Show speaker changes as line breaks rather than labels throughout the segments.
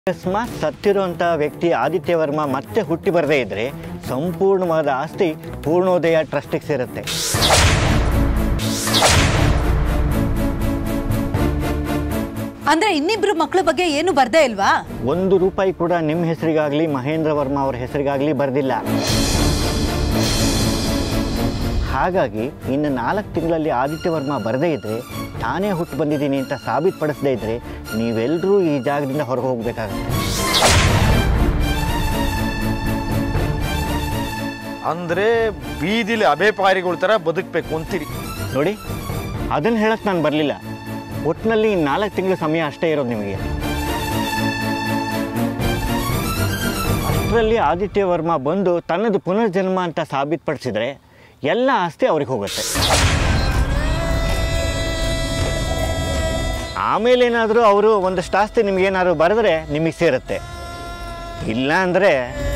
ಅಕಸ್ಮಾತ್ ಸತ್ತಿರುವಂಥ ವ್ಯಕ್ತಿ ಆದಿತ್ಯ ವರ್ಮ ಮತ್ತೆ ಹುಟ್ಟಿ ಬರದೇ ಇದ್ದರೆ ಸಂಪೂರ್ಣವಾದ ಆಸ್ತಿ ಪೂರ್ಣೋದಯ ಟ್ರಸ್ಟಿಗೆ ಸೇರುತ್ತೆ
ಅಂದ್ರೆ ಇನ್ನಿಬ್ರು ಮಕ್ಳ ಬಗ್ಗೆ ಏನು ಬರ್ದೇ ಇಲ್ವಾ
ಒಂದು ರೂಪಾಯಿ ಕೂಡ ನಿಮ್ಮ ಹೆಸರಿಗಾಗಲಿ ಮಹೇಂದ್ರ ವರ್ಮ ಅವರ ಹೆಸರಿಗಾಗಲಿ ಬರೆದಿಲ್ಲ ಹಾಗಾಗಿ ಇನ್ನು ನಾಲ್ಕು ತಿಂಗಳಲ್ಲಿ ಆದಿತ್ಯ ವರ್ಮ ಬರದೇ ಇದ್ದರೆ ತಾನೇ ಹುಟ್ಟು ಬಂದಿದ್ದೀನಿ ಅಂತ ಸಾಬೀತುಪಡಿಸದೇ ಇದ್ದರೆ ನೀವೆಲ್ಲರೂ ಈ ಜಾಗದಿಂದ ಹೊರಗೆ ಹೋಗಬೇಕಾಗತ್ತೆ
ಅಂದ್ರೆ ಬೀದಿಲಿ ಅಬೇಪಾರಿಗಳ ಥರ ಬದುಕಬೇಕು ಅಂತೀರಿ
ನೋಡಿ ಅದನ್ನು ಹೇಳಕ್ಕೆ ನಾನು ಬರಲಿಲ್ಲ ಒಟ್ಟಿನಲ್ಲಿ ನಾಲ್ಕು ತಿಂಗಳ ಸಮಯ ಅಷ್ಟೇ ಇರೋದು ನಿಮಗೆ ಅಷ್ಟರಲ್ಲಿ ಆದಿತ್ಯ ವರ್ಮ ಬಂದು ತನ್ನದು ಪುನರ್ಜನ್ಮ ಅಂತ ಸಾಬೀತುಪಡಿಸಿದ್ರೆ ಎಲ್ಲ ಆಸ್ತಿ ಅವ್ರಿಗೆ ಹೋಗುತ್ತೆ ಆಮೇಲೆ ಏನಾದರೂ ಅವರು ಒಂದಷ್ಟು ಆಸ್ತಿ ನಿಮಗೇನಾದ್ರು ಬರೆದ್ರೆ ನಿಮಗೆ ಸೇರುತ್ತೆ ಇಲ್ಲ ಅಂದರೆ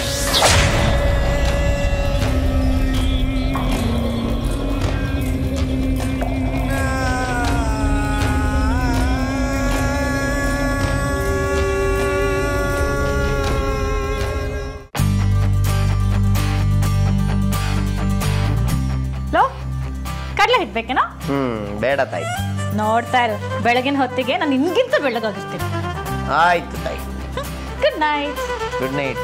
ಲೋ ಕಡಲೆ ಹಿಟ್ಬೇಕೇನೋ
ಹ್ಮ್ ಬೇಡ ತಾಯಿ
ನೋಡ್ತಾ ಇರು ಬೆಳಗಿನ ಹೊತ್ತಿಗೆ ನಾನು ನಿನ್ಗಿಂತ ಬೆಳಗಾಗಿರ್ತೀನಿ
ಆಯ್ತು ತಾಯಿ
ಗುಡ್ ನೈಟ್
ಗುಡ್ ನೈಟ್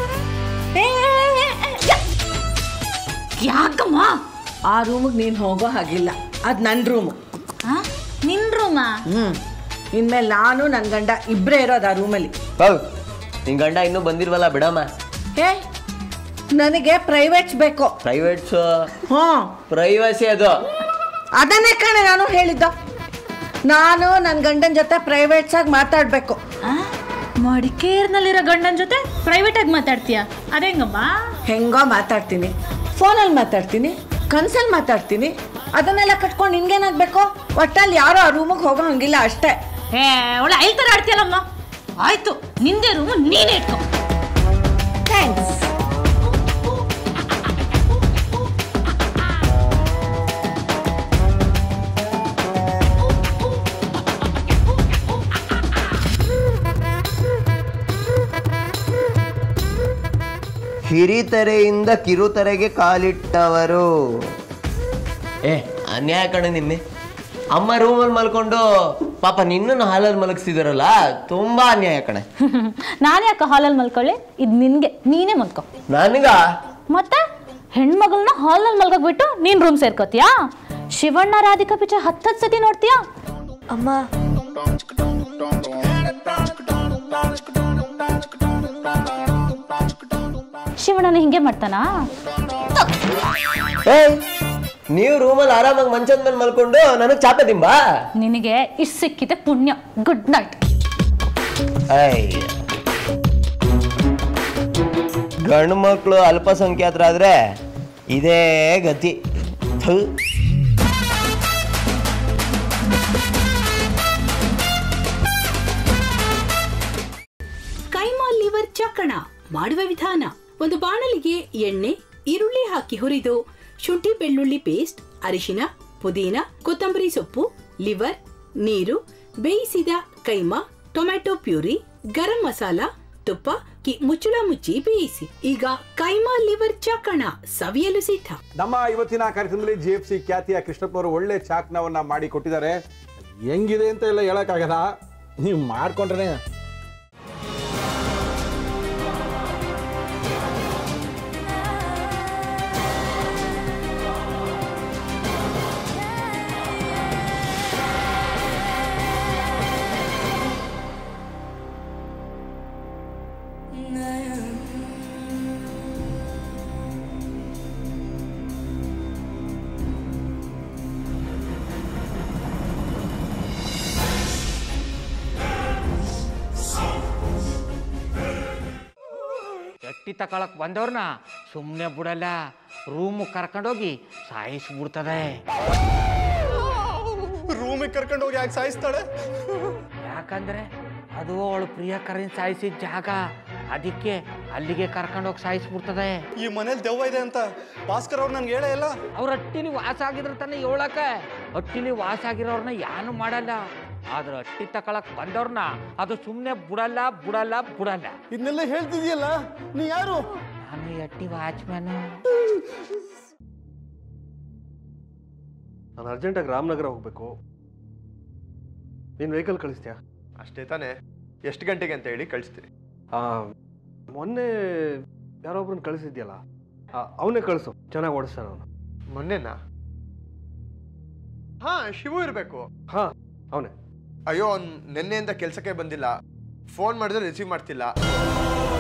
ಯಾಕಮ್ಮ
ಆ ರೂಮಿಗೆ ನೀನು ಹೋಗೋ ಹಾಗಿಲ್ಲ ಅದು ನನ್ನ ರೂಮು
ಆ? ನಿನ್ ರೂಮಾ
ಹ್ಞೂ ಇನ್ಮೇಲೆ ನಾನು ನನ್ನ ಗಂಡ ಇಬ್ಬರೇ ಇರೋದು ಆ ರೂಮಲ್ಲಿ
ಹೌದು ನಿನ್ ಗಂಡ ಇನ್ನೂ ಬಂದಿಲ್ವಲ್ಲ ಬಿಡಮ್ಮ
ಹೇ ನನಗೆ ಪ್ರೈವೇಟ್ಸ್ ಬೇಕು
ಪ್ರೈವೇಟ್ಸ್
ಹ್ಞೂ
ಪ್ರೈವಸಿ ಅದು
ಅದನ್ನೇ ಕಣೆ ನಾನು ಹೇಳಿದ್ದು ನಾನು ನನ್ನ ಗಂಡನ ಜೊತೆ ಪ್ರೈವೇಟ್ಸಾಗಿ ಮಾತಾಡಬೇಕು
ಮಡಿಕೇರ್ನಲ್ಲಿರೋ ಗಂಡನ ಜೊತೆ ಪ್ರೈವೇಟ್ ಆಗಿ ಮಾತಾಡ್ತೀಯ ಅದೇಂಗಮ್ಮ
ಹೆಂಗೋ ಮಾತಾಡ್ತೀನಿ ಫೋನಲ್ಲಿ ಮಾತಾಡ್ತೀನಿ ಕನ್ಸಲ್ಲಿ ಮಾತಾಡ್ತೀನಿ ಅದನ್ನೆಲ್ಲ ಕಟ್ಕೊಂಡು ನಿನ್ಗೇನಾಗಬೇಕು ಒಟ್ಟಲ್ಲಿ ಯಾರೋ ಆ ರೂಮಿಗೆ ಹೋಗೋ ಹಂಗಿಲ್ಲ ಅಷ್ಟೇ
ಏ ಒಳ್ಳೆ ಐಲ್ ತರ ಆಡ್ತೀಯಲ್ಲಮ್ಮ ಆಯ್ತು ನಿಂದೆ ರೂಮು ನೀನೇ ಇಟ್ಕೊ
ಥ್ಯಾಂಕ್ಸ್
ಹಿರಿತರೆಯಿಂದ ಕಿರುತೆರೆಗೆ ಕಾಲಿಟ್ಟವರು ಏ ಅನ್ಯಾಯ ಕಣೆ ನಿನ್ನೆ ಅಮ್ಮ ರೂಮಲ್ಲಿ ಮಲ್ಕೊಂಡು ಪಾಪ ನಿನ್ನನ್ನು ಹಾಲಲ್ಲಿ ಮಲಗಿಸಿದಾರಲ್ಲ ತುಂಬಾ ಅನ್ಯಾಯ ಕಣೆ
ನಾನು ಯಾಕೆ ಹಾಲಲ್ಲಿ ಮಲ್ಕೊಳ್ಳಿ ಇದು ನಿನ್ಗೆ ನೀನೇ ಮಲ್ಕೊ
ನನಗ
ಮತ್ತೆ ಹೆಣ್ಮಗಳನ್ನ ಹಾಲಲ್ಲಿ ಮಲ್ಕೋಗ್ಬಿಟ್ಟು ನೀನ್ ರೂಮ್ ಸೇರ್ಕೋತೀಯಾ ಶಿವಣ್ಣ ರಾಧಿಕಾ ಪಿಕ್ಚರ್ ಹತ್ತತ್ತು ಸತಿ ನೋಡ್ತೀಯಾ
ಅಮ್ಮ
ಶಿವಣ್ಣನ ಹಿಂಗೆ ಮಾಡ್ತಾನಾ
ಏಯ್ ನೀವು ರೂಮಲ್ಲಿ ಆರಾಮಾಗಿ ಮಂಚದ ಮೇಲೆ ಮಲ್ಕೊಂಡು ನನಗೆ ಚಾಪೆ ತಿಂಬಾ
ನಿನಗೆ ಇಷ್ಟು ಸಿಕ್ಕಿದೆ ಪುಣ್ಯ ಗುಡ್ ನೈಟ್
ಅಯ್ಯ ಗಂಡು ಮಕ್ಕಳು ಅಲ್ಪಸಂಖ್ಯಾತರಾದ್ರೆ ಇದೇ ಗತಿ ಥು.
ಕೈಮಾ ಲಿವರ್ ಚಕ್ಕಣ ಮಾಡುವ ವಿಧಾನ ಒಂದು ಬಾಣಲಿಗೆ ಎಣ್ಣೆ ಈರುಳ್ಳಿ ಹಾಕಿ ಹುರಿದು ಶುಂಠಿ ಬೆಳ್ಳುಳ್ಳಿ ಪೇಸ್ಟ್ ಅರಿಶಿನ ಪುದೀನ ಕೊತ್ತಂಬರಿ ಸೊಪ್ಪು ಲಿವರ್ ನೀರು ಬೇಯಿಸಿದ ಕೈಮಾ ಟೊಮ್ಯಾಟೊ ಪ್ಯೂರಿ ಗರಂ ಮಸಾಲ ತುಪ್ಪ ಕಿ ಮುಚ್ಚಳ ಮುಚ್ಚಿ ಬೇಯಿಸಿ ಈಗ ಕೈಮಾ ಲಿವರ್ ಚಕ್ಕಣ ಸವಿಯಲು ಸಿದ್ಧ
ನಮ್ಮ ಇವತ್ತಿನ ಕಾರ್ಯಕ್ರಮದಲ್ಲಿ ಜಿ ಎಫ್ ಸಿ ಖ್ಯಾತಿಯ ಕೃಷ್ಣಪ್ಪ ಅವರು ಒಳ್ಳೆ ಚಾಕ್ನವನ್ನ ಮಾಡಿ ಕೊಟ್ಟಿದ್ದಾರೆ ಹೆಂಗಿದೆ ಅಂತ ಎಲ್ಲ ಹೇಳಕ್ಕಾಗಲ್ಲ ನೀವು ಮಾಡ್ಕೊಂಡ್ರೆ
ಎಟ್ಟಿ ತಕೊಳಕ್ ಬಂದವ್ರನ್ನ ಸುಮ್ಮನೆ ಬಿಡಲ್ಲ ರೂಮ್ ಕರ್ಕೊಂಡೋಗಿ ಸಾಯಿಸ್ಬಿಡ್ತದೆ
ರೂಮಿಗೆ ಕರ್ಕೊಂಡು ಹೋಗಿ ಯಾಕೆ ಸಾಯಿಸ್ತಾಳೆ
ಯಾಕಂದ್ರೆ ಅದು ಅವಳು ಪ್ರಿಯಕರನ್ ಸಾಯಿಸಿದ ಜಾಗ ಅದಕ್ಕೆ ಅಲ್ಲಿಗೆ ಕರ್ಕೊಂಡೋಗಿ ಸಾಯಿಸ್ಬಿಡ್ತದೆ
ಈ ಮನೇಲಿ ದೆವ್ವ ಇದೆ ಅಂತ ಭಾಸ್ಕರ್ ಅವ್ರು ನನ್ಗೆ ಹೇಳೇ ಇಲ್ಲ
ಅವ್ರ ಹಟ್ಟಿಲಿ ವಾಸ ಆಗಿದ್ರೆ ತಾನೇ ಏಳಕ ಹಟ್ಟಿಲಿ ವಾಸ ಆಗಿರೋರ್ನ ಯಾನು ಮಾಡಲ್ಲ ಆದ್ರೆ ಅಟ್ಟಿ ತಕೊಳಕ್ ಬಂದವ್ರನ್ನ ಅದು ಸುಮ್ಮನೆ ಬಿಡಲ್ಲ ಬಿಡಲ್ಲ ಬಿಡಲ್ಲ
ಇದನ್ನೆಲ್ಲ ಹೇಳ್ತಿದ್ಯಲ್ಲ ನೀ ಯಾರು
ನಾನು ಈ ಅಟ್ಟಿ ವಾಚ್ಮ್ಯಾನು
ನಾನು ಅರ್ಜೆಂಟಾಗಿ ರಾಮನಗರ ಹೋಗ್ಬೇಕು ನೀನು ವೆಹಿಕಲ್ ಕಳಿಸ್ತೀಯಾ
ಅಷ್ಟೇ ತಾನೇ ಎಷ್ಟು ಗಂಟೆಗೆ ಅಂತ ಹೇಳಿ ಕಳಿಸ್ತೀನಿ
ಆ, ಮೊನ್ನೆ ಯಾರೊಬ್ರನ್ನ ಕಳಿಸಿದ್ಯಲ್ಲ ಅವನೇ ಕಳಿಸು ಚೆನ್ನಾಗಿ ಓಡಿಸ್ತಾನೆ ಅವನು
ಮೊನ್ನೆನಾ ಹಾ ಶಿವು ಇರಬೇಕು
ಹಾಂ ಅವನೇ
ಅಯ್ಯೋ ಅವ್ನು ನಿನ್ನೆಯಿಂದ ಕೆಲಸಕ್ಕೆ ಬಂದಿಲ್ಲ ಫೋನ್ ಮಾಡಿದ್ರೆ ರಿಸೀವ್ ಮಾಡ್ತಿಲ್ಲ